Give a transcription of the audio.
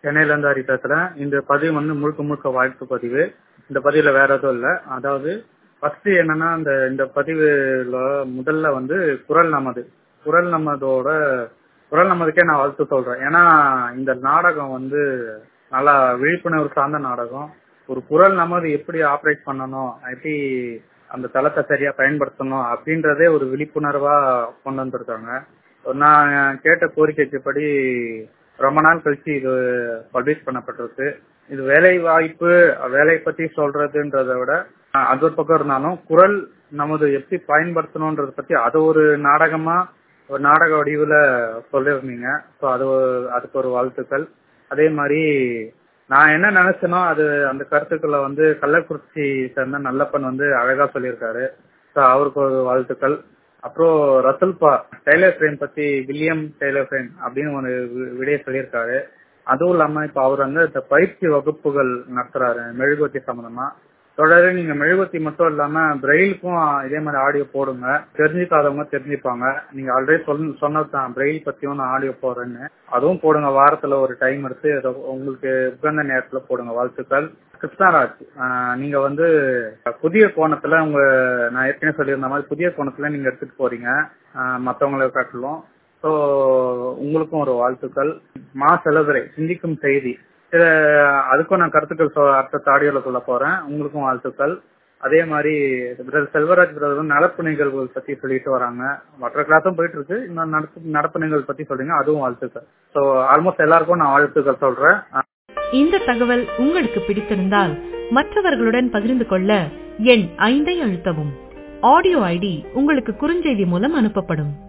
சென்னையில இருந்து ஹரி பேசுறேன் இந்த பதிவு வந்து முழுக்க முழுக்க வாழ்த்து பதிவு இந்த பதிவுல வேற எதுவும் இல்ல அதாவது ஃபர்ஸ்ட் என்னன்னா இந்த இந்த பதிவுல முதல்ல வந்து குரல் நமது குரல் நமதோட குரல் நமதுக்கே நான் வாழ்த்து சொல்றேன் ஏன்னா இந்த நாடகம் வந்து நல்லா விழிப்புணர்வு சார்ந்த நாடகம் ஒரு குரல் நமது எப்படி ஆப்ரேட் பண்ணணும் எப்படி அந்த தளத்தை சரியா பயன்படுத்தணும் அப்படின்றதே ஒரு விழிப்புணர்வா கொண்டு வந்திருக்காங்க நான் கேட்ட கோரிக்கைக்கு படி ரொம்ப நாள் கழிச்சு இது பப்ளிஷ் பண்ணப்பட்டிருக்கு இது வேலை வாய்ப்பு வேலை பத்தி சொல்றதுன்றத விட அஹ், அது ஒரு பக்கம் இருந்தாலும் குரல் நமது எப்படி பயன்படுத்தணும்ன்றத பத்தி அது ஒரு நாடகமா ஒரு நாடக வடிவுல சொல்லியிருந்தீங்க ஸோ அது ஒரு- அதுக்கு ஒரு வாழ்த்துக்கள் அதே மாதிரி நான் என்ன நினைச்சேனோ அது அந்த கருத்துக்களை வந்து கள்ளக்குறிச்சி சேர்ந்த நல்லப்பன் வந்து அழகா சொல்லியிருக்காரு ஸோ அவருக்கு ஒரு வாழ்த்துக்கள் அப்புறம் ரசல்பா டெய்லர் ஃப்ரேம் பத்தி வில்லியம் டெய்லர் ஃப்ரேம் அப்படின்னு ஒரு வி- விடைய சொல்லியிருக்காரு அதுவும் இல்லாம இப்ப அவர் வந்து இந்த பயிற்சி வகுப்புகள் நடத்துறாரு மெழுகுவர்த்தி சம்பந்தமா தொடர்ந்து நீங்க மெழுகுவர்த்தி மட்டும் இல்லாம பிரெயிலுக்கும் இதே மாதிரி ஆடியோ போடுங்க தெரிஞ்சுக்காதவங்க தெரிஞ்சுப்பாங்க நீங்க ஆல்ரெடி சொன்ன சொன்னதுதான் பிரெயில் பத்தியும் நான் ஆடியோ போடுறேன்னு அதுவும் போடுங்க வாரத்துல ஒரு டைம் எடுத்து ஏதோ உங்களுக்கு உகந்த நேரத்துல போடுங்க வாழ்த்துக்கள் கிருஷ்ணராஜ் ஆஹ் நீங்க வந்து புதிய கோணத்துல உங்க நான் ஏற்கனவே சொல்லியிருந்த மாதிரி புதிய கோணத்துல நீங்க எடுத்துட்டு போறீங்க ஆஹ் மத்தவங்களை காட்டிலும் ஸோ உங்களுக்கும் ஒரு வாழ்த்துக்கள் மா செலவரை சிந்திக்கும் செய்தி இத அதுக்கும் நான் கருத்துக்கள் சொ- அடுத்த ஆடியோல சொல்ல போறேன் உங்களுக்கும் வாழ்த்துக்கள் அதே மாதிரி பிரதர் செல்வராஜ் பிரதர் நடப்பு நிகழ்வுகள் பத்தி சொல்லிட்டு வராங்க மற்ற கிளாஸும் போயிட்டு இருக்கு இன்னும் நடப்பு நடப்பு நிகழ்வு பத்தி சொல்றீங்க அதுவும் வாழ்த்துக்கள் ஸோ ஆல்மோஸ்ட் எல்லாருக்கும் நான் வாழ்த்துக்கள் சொல்றேன் இந்த தகவல் உங்களுக்கு பிடித்திருந்தால் மற்றவர்களுடன் பகிர்ந்து கொள்ள எண் ஐந்தை அழுத்தவும் ஆடியோ ஐடி உங்களுக்கு குறுஞ்செய்தி மூலம் அனுப்பப்படும்